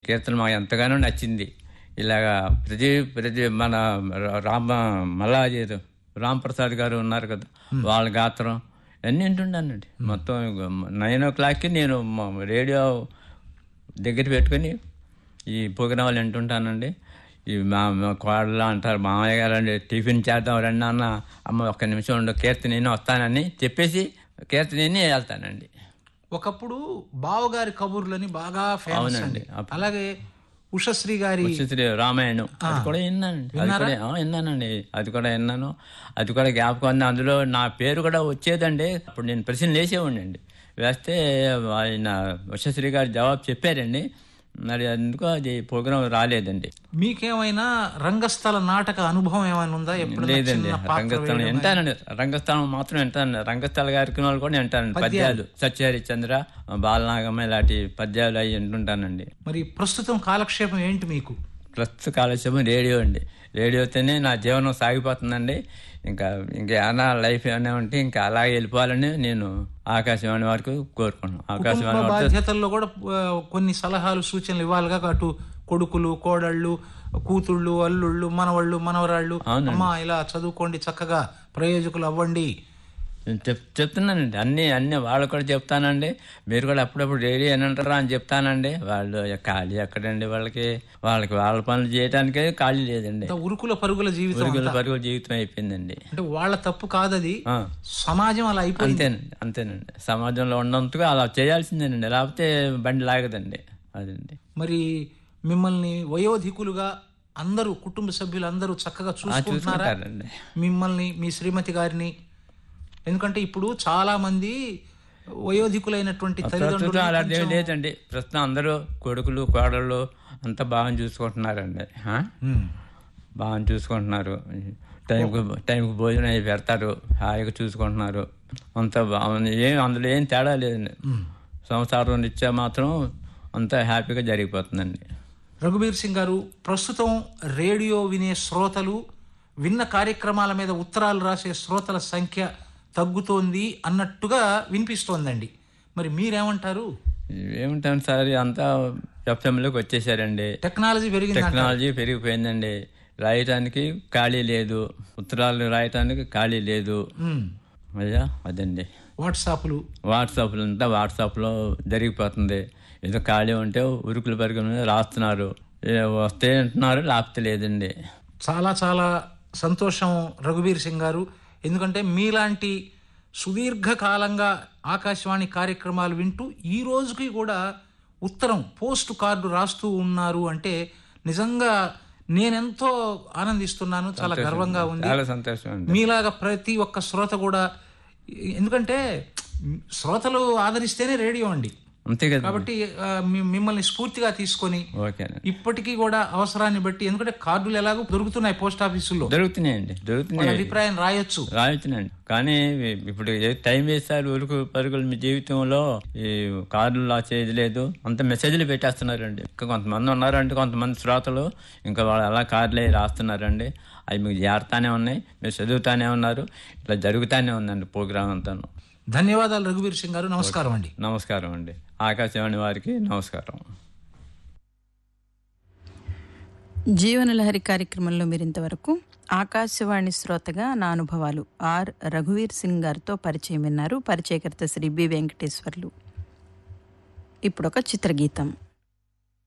కీర్తన మాకు ఎంతగానో నచ్చింది ఇలాగా ప్రతి ప్రతి మన రామ మల్లాజీ రామ్ ప్రసాద్ గారు ఉన్నారు కదా వాళ్ళ గాత్రం అన్నీ వింటుండానండి మొత్తం నైన్ ఓ క్లాక్కి నేను మా రేడియో దగ్గర పెట్టుకొని ఈ ప్రోగ్రాంలు వింటుంటానండి ఈ మా మా కోడలు అంటారు మామయ్య గారు అండి టిఫిన్ చేద్దాం రండి అన్న అమ్మ ఒక్క నిమిషం ఉండు కీర్తన నేను వస్తానని చెప్పేసి కీర్తన నేను వెళ్తానండి ఒకప్పుడు బావగారి కబుర్లని బాగా ఫేమస్ అవునండి. అండి అలాగే ఉషశ్రీ గారి శ్రీ రామాయణం అది కూడా విన్నానండి అది కూడా ఆ, విన్నానండి అది కూడా విన్నాను అది కూడా జ్ఞాపకం ఉంది అందులో నా పేరు కూడా వచ్చేదండి అప్పుడు నేను ప్రశ్న వేసేవాడిని అండి వేస్తే ఆయన ఉషశ్రీ గారు జవాబు చెప్పారండి మరి అందుకు అది ప్రోగ్రాం రాలేదండి మీకేమైనా రంగస్థల నాటక అనుభవం ఏమైనా ఉందా ఎప్పుడు లేదండి రంగస్థలం వింటానండి రంగస్థలం మాత్రం వింటానండి రంగస్థల కార్యక్రమాలు కూడా వింటానండి పద్యాలు సత్యహరిచంద్ర బాలనాగమ్మ ఇలాంటి పద్యాలు అవి వింటుంటానండి మరి ప్రస్తుతం కాలక్షేపం ఏంటి మీకు ప్రస్తుత కాలక్షేపం రేడియో అండి రేడియోతోనే నా జీవనం సాగిపోతుందండి ఇంకా ఇంకా ఏమైనా లైఫ్ ఏమైనా ఉంటే ఇంకా అలాగే వెళ్ళిపోవాలని నేను ఆకాశవాణి వరకు కోరుకున్నాను ఆకాశవాణి కుటుంబ వరకు బాధ్యతల్లో కూడా ఆ, కొన్ని సలహాలు సూచనలు ఇవ్వాలిగా అటు కొడుకులు కోడళ్ళు కూతుళ్ళు అల్లుళ్ళు మనవళ్ళు మనవరాళ్ళు అవునండి. అమ్మా ఇలా చదువుకోండి చక్కగా ప్రయోజకులు అవ్వండి నేను చెప్ చెప్తున్నానండి అన్ని అన్ని వాళ్ళు కూడా చెప్తానండి మీరు కూడా అప్పుడప్పుడు రేడియో అని అంటారా అని చెప్తానండి వాళ్ళు ఖాళీ ఎక్కడండి వాళ్ళకి వాళ్ళకి వాళ్ళ పనులు చేయడానికే ఖాళీ లేదండి ఇంత ఉరుకుల పరుగుల జీవితం పరుగుల పరుగుల జీవితం అయిపోయిందండి అంటే వాళ్ళ తప్పు కాదది ఆ. సమాజం అలా అయిపోయింది అంతేనండి అంతేనండి సమాజంలో ఉన్నంతగా అలా చేయాల్సిందేనండి లేకపోతే బండి లాగదండి అదండి మరి మిమ్మల్ని వయోధికులుగా అందరూ కుటుంబ సభ్యులు అందరూ చక్కగా చూసుకుంటున్నారా చూసుకుంటారండి మిమ్మల్ని మీ శ్రీమతి గారిని ఎందుకంటే ఇప్పుడు చాలా మంది వయోధికులైనటువంటి తల్లిదండ్రులు ప్రస్తుతం అలాంటి ఏమీ లేదండి ప్రస్తుతం అందరూ కొడుకులు కోడళ్ళు అంతా బాగా చూసుకుంటున్నారండి ఆ? బాగా చూసుకుంటున్నారు టైంకి టైంకి భోజనం అవి పెడతారు హాయిగా చూసుకుంటున్నారు అంతా బాగుంది ఏం అందులో ఏం తేడా లేదండి సంసారం రీత్యా మాత్రం అంతా హ్యాపీగా జరిగిపోతుందండి రఘుబీర్ సింగ్ గారు ప్రస్తుతం రేడియో వినే శ్రోతలు విన్న కార్యక్రమాల మీద ఉత్తరాలు రాసే శ్రోతల సంఖ్య తగ్గుతోంది అన్నట్టుగా వినిపిస్తోందండి మరి మీరేమంటారు ఏమిటాను సార్ అంతా ఎఫ్ఎంలోకి వచ్చేసారండి టెక్నాలజీ పెరిగింది టెక్నాలజీ పెరిగిపోయిందండి రాయటానికి ఖాళీ లేదు ఉత్తరాలు రాయటానికి ఖాళీ లేదు ఉమ్. అయ్యా అదండి వాట్సాప్లు వాట్సాప్లో అంతా వాట్సాప్లో జరిగిపోతుంది ఏదో ఖాళీ ఉంటే ఉరుకులు పరుగుల మీద రాస్తున్నారు ఏ వస్తే అంటున్నారు లేకపోతే లేదండి చాలా చాలా సంతోషం రఘుబీర్ సింగ్ గారు ఎందుకంటే మీలాంటి సుదీర్ఘకాలంగా ఆకాశవాణి కార్యక్రమాలు వింటూ ఈ రోజుకి కూడా ఉత్తరం పోస్ట్ కార్డు రాస్తూ ఉన్నారు అంటే నిజంగా నేనెంతో ఆనందిస్తున్నాను చాలా గర్వంగా ఉంది చాలా సంతోషం అండి మీలాగా ప్రతి ఒక్క శ్రోత కూడా ఎందుకంటే శ్రోతలు ఆదరిస్తేనే రేడియో అండి అంతే కదా కాబట్టి ఆ, మీ- మిమ్మల్ని స్ఫూర్తిగా తీసుకొని ఓకేనండి ఇప్పటికీ కూడా అవసరాన్ని బట్టి ఎందుకంటే కార్డులు ఎలాగో దొరుకుతున్నాయి పోస్ట్ ఆఫీసుల్లో దొరుకుతున్నాయండి వాళ్ళ దొరుకుతున్నాయి అభిప్రాయం రాయొచ్చు రాయొచ్చునండి కానీ ఇప్పుడు ఏ టైం వేస్తారు ఉరుకు పరుగులు మీ జీవితంలో ఈ కార్డులు లా చేయదు లేదు అంత మెసేజ్లు పెట్టేస్తున్నారండి ఇంకా కొంతమంది ఉన్నారంటే కొంతమంది శ్రోతలు ఇంకా వాళ్ళు అలా కార్డులే రాస్తున్నారండి అవి మీకు చేరుతానే ఉన్నాయి మీరు చదువుతానే ఉన్నారు ఇట్లా జరుగుతానే ఉందండి ప్రోగ్రామ్ అంతాను ధన్యవాదాలు రఘువీర్ సింగ్ గారు నమస్కారం అండి నమస్కారం అండి ఆకాశవాణి వారికి నమస్కారం జీవనలహరి కార్యక్రమంలో మీరు ఇంతవరకు ఆకాశవాణి శ్రోతగా నా అనుభవాలు ఆర్ రఘువీర్ సింగ్ గారితో పరిచయం విన్నారు పరిచయకర్త శ్రీ బి వెంకటేశ్వర్లు ఇప్పుడొక చిత్రగీతం